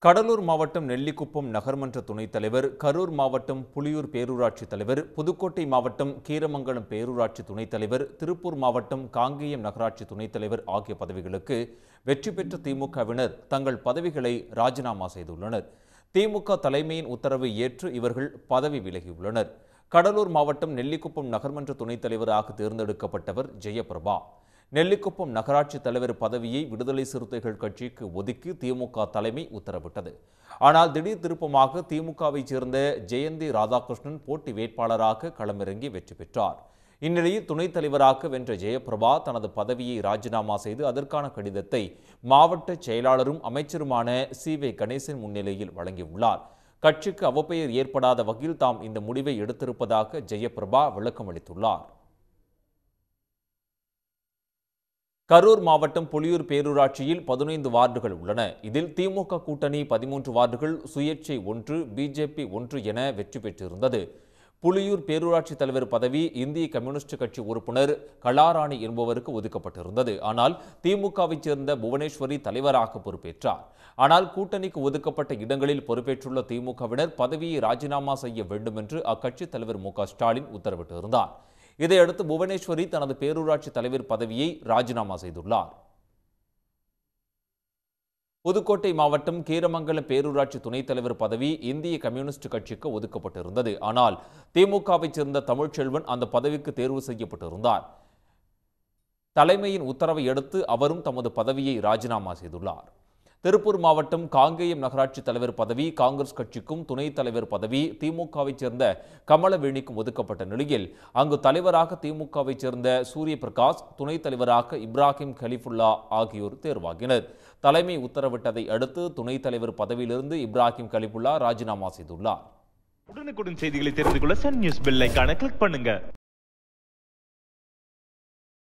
கடலூர் மாவட்டம் நெல்லிக்குப்பம் நகர்மன்ற துணைத் தலைவர் கரூர் மாவட்டம் புலியூர் பேரூராட்சி தலைவர் புதுக்கோட்டை மாவட்டம் கீரமங்கலம் பேரூராட்சி துணைத் தலைவர் திருப்பூர் மாவட்டம் காங்கேயம் நகராட்சி துணைத் தலைவர் ஆகிய பதவிகளுக்கு வெற்றி பெற்ற திமுகவினர் தங்கள் பதவிகளை ராஜினாமா செய்துள்ளனர் திமுக தலைமையின் உத்தரவை ஏற்று இவர்கள் பதவி விலகியுள்ளனர் கடலூர் மாவட்டம் நெல்லிக்குப்பம் நகர்மன்ற துணைத் தலைவராக தேர்ந்தெடுக்கப்பட்டவர் ஜெயபிரபா நெல்லிக்குப்பம் நகராட்சி தலைவர் பதவியை விடுதலை சிறுத்தைகள் கட்சிக்கு ஒதுக்கி திமுக தலைமை உத்தரவிட்டது ஆனால் திடீர் திருப்பமாக திமுகவைச் சேர்ந்த ஜெயந்தி ராதாகிருஷ்ணன் போட்டி வேட்பாளராக களமிறங்கி வெற்றி பெற்றார் இந்நிலையில் துணைத் தலைவராக வென்ற ஜெயபிரபா தனது பதவியை ராஜினாமா செய்து அதற்கான கடிதத்தை மாவட்ட செயலாளரும் அமைச்சருமான சி வே கணேசன் முன்னிலையில் வழங்கியுள்ளார் கட்சிக்கு அவப்பெயர் ஏற்படாத வகையில் தாம் இந்த முடிவை எடுத்திருப்பதாக ஜெயபிரபா விளக்கம் அளித்துள்ளார் கரூர் மாவட்டம் புலியூர் பேரூராட்சியில் பதினைந்து வார்டுகள் உள்ளன இதில் திமுக கூட்டணி பதிமூன்று வார்டுகள் சுயேட்சை ஒன்று பிஜேபி ஒன்று என வெற்றி பெற்றிருந்தது புலியூர் பேரூராட்சி தலைவர் பதவி இந்திய கம்யூனிஸ்ட் கட்சி உறுப்பினர் கலாராணி என்பவருக்கு ஒதுக்கப்பட்டிருந்தது ஆனால் திமுகவைச் சேர்ந்த புவனேஸ்வரி தலைவராக பொறுப்பேற்றார் ஆனால் கூட்டணிக்கு ஒதுக்கப்பட்ட இடங்களில் பொறுப்பேற்றுள்ள திமுகவினர் பதவியை ராஜினாமா செய்ய வேண்டும் என்று அக்கட்சி தலைவர் மு க ஸ்டாலின் உத்தரவிட்டிருந்தார் இதையடுத்து புவனேஸ்வரி தனது பேரூராட்சி தலைவர் பதவியை ராஜினாமா செய்துள்ளார் புதுக்கோட்டை மாவட்டம் கீரமங்கலம் பேரூராட்சி துணைத் தலைவர் பதவி இந்திய கம்யூனிஸ்ட் கட்சிக்கு ஒதுக்கப்பட்டிருந்தது ஆனால் திமுகவைச் சேர்ந்த தமிழ்ச்செல்வன் அந்த பதவிக்கு தேர்வு செய்யப்பட்டிருந்தார் தலைமையின் உத்தரவை அடுத்து அவரும் தமது பதவியை ராஜினாமா செய்துள்ளார் திருப்பூர் மாவட்டம் காங்கேயம் நகராட்சி தலைவர் பதவி காங்கிரஸ் கட்சிக்கும் துணைத் தலைவர் பதவி திமுகவைச் சேர்ந்த கமலவேணிக்கும் ஒதுக்கப்பட்ட நிலையில் அங்கு தலைவராக திமுகவைச் சேர்ந்த சூரிய பிரகாஷ் துணைத் தலைவராக இப்ராஹிம் கலிஃபுல்லா ஆகியோர் தேர்வாகினர் தலைமை உத்தரவிட்டதை அடுத்து துணைத் தலைவர் பதவியிலிருந்து இப்ராஹிம் கலிஃபுல்லா ராஜினாமா செய்துள்ளார் உடனுக்குடன் செய்திகளை தெரிந்து கொள்ள சன் நியூஸ் பெல் ஐகானை கிளிக் பண்ணுங்க